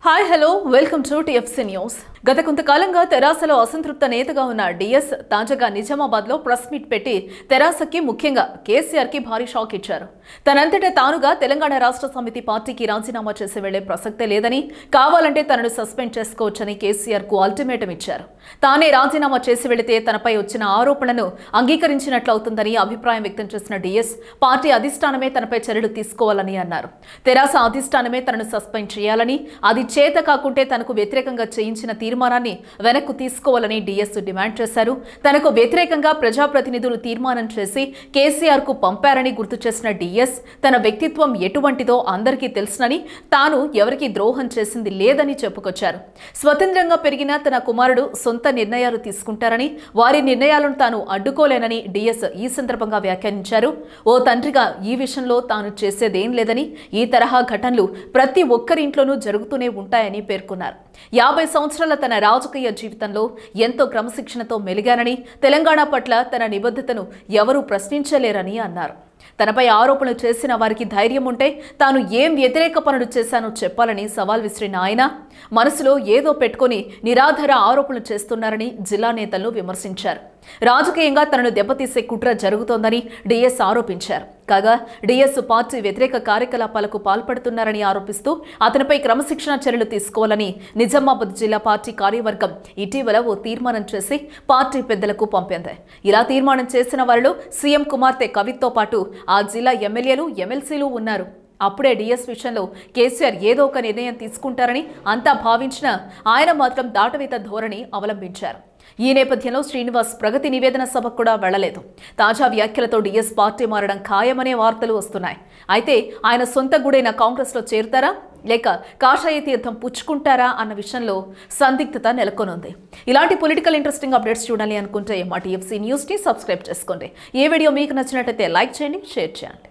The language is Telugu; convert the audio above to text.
hi hello welcome to TFC news గత కొంతకాలంగా తెరాసలో అసంతృప్త నేతగా ఉన్న డిఎస్ తాజాగా నిజామాబాద్ లో ప్రెస్ మీట్ పెట్టి తెరాసకి ముఖ్యంగా కేసీఆర్ కి భారీ షాక్ ఇచ్చారు తనంతటా తానుగా తెలంగాణ రాష్ట్ర సమితి పార్టీకి రాజీనామా చేసి వెళ్లే ప్రసక్తే లేదని కావాలంటే తనను సస్పెండ్ చేసుకోవచ్చని కేసీఆర్ కు అల్టిమేటం ఇచ్చారు తానే రాజీనామా చేసి వెళితే తనపై వచ్చిన ఆరోపణను అంగీకరించినట్లవుతుందని అభిప్రాయం వ్యక్తం చేసిన డిఎస్ పార్టీ అధిష్టానమే తనపై చర్యలు తీసుకోవాలని అన్నారు తెరాస అధిష్టానమే తనను సస్పెండ్ చేయాలని అది చేత కాకుంటే తనకు వ్యతిరేకంగా చేయించిన తీర్మానాన్ని వెనక్కు తీసుకోవాలని డిఎస్ డిమాండ్ చేశారు తనకు వ్యతిరేకంగా ప్రజాప్రతినిధులు తీర్మానం చేసి కేసీఆర్ కు పంపారని గుర్తు చేసిన డిఎస్ తన వ్యక్తిత్వం ఎటువంటిదో అందరికీ తెలుసునని తాను ఎవరికి ద్రోహం చేసింది లేదని చెప్పుకొచ్చారు స్వతంత్రంగా పెరిగిన తన కుమారుడు సొంత నిర్ణయాలు తీసుకుంటారని వారి నిర్ణయాలను తాను అడ్డుకోలేనని డిఎస్ ఈ సందర్భంగా వ్యాఖ్యానించారు ఓ తండ్రిగా ఈ విషయంలో తాను చేసేదేం లేదని ఈ తరహా ఘటనలు ప్రతి ఒక్కరింట్లోనూ జరుగుతూనే ఉంటాయని పేర్కొన్నారు యాభై సంవత్సరాల తన రాజకీయ జీవితంలో ఎంతో క్రమశిక్షణతో మెలిగానని తెలంగాణ పట్ల తన నిబద్ధతను ఎవరూ ప్రశ్నించలేరని అన్నారు తనపై ఆరోపణలు చేసిన వారికి ధైర్యం ఉంటే తాను ఏం వ్యతిరేక పనులు చేశానో చెప్పాలని సవాల్ విసిరిన ఆయన మనసులో ఏదో పెట్టుకుని నిరాధార ఆరోపణలు చేస్తున్నారని జిల్లా నేతలను విమర్శించారు రాజకీయంగా తనను దెబ్బతీసే కుట్ర జరుగుతోందని డిఎస్ ఆరోపించారు కాగా డిఎస్ పార్టీ వ్యతిరేక కార్యకలాపాలకు పాల్పడుతున్నారని ఆరోపిస్తూ అతనిపై క్రమశిక్షణ చర్యలు తీసుకోవాలని నిజామాబాద్ జిల్లా పార్టీ కార్యవర్గం ఇటీవల ఓ తీర్మానం చేసి పార్టీ పెద్దలకు పంపింది ఇలా తీర్మానం చేసిన వారిలో సీఎం కుమార్తె కవిత్తో పాటు ఆ జిల్లా ఎమ్మెల్యేలు ఎమ్మెల్సీలు ఉన్నారు అప్పుడే డిఎస్ విషయంలో కేసీఆర్ ఏదో ఒక నిర్ణయం తీసుకుంటారని అంతా భావించిన ఆయన మాత్రం దాటవేత ధోరణి అవలంబించారు ఈ నేపథ్యంలో శ్రీనివాస్ ప్రగతి నివేదన సభకు కూడా వెళ్లలేదు తాజా వ్యాఖ్యలతో డిఎస్ పార్టీ మారడం ఖాయమనే వార్తలు వస్తున్నాయి అయితే ఆయన సొంత గుడైన కాంగ్రెస్లో చేరుతారా లేక కాషాయ తీర్థం పుచ్చుకుంటారా అన్న విషయంలో సందిగ్ధత నెలకొనుంది ఇలాంటి పొలిటికల్ ఇంట్రెస్టింగ్ అప్డేట్స్ చూడాలి అనుకుంటే మా టీఎఫ్సీ న్యూస్ని సబ్స్క్రైబ్ చేసుకోండి ఈ వీడియో మీకు నచ్చినట్లయితే లైక్ చేయండి షేర్ చేయండి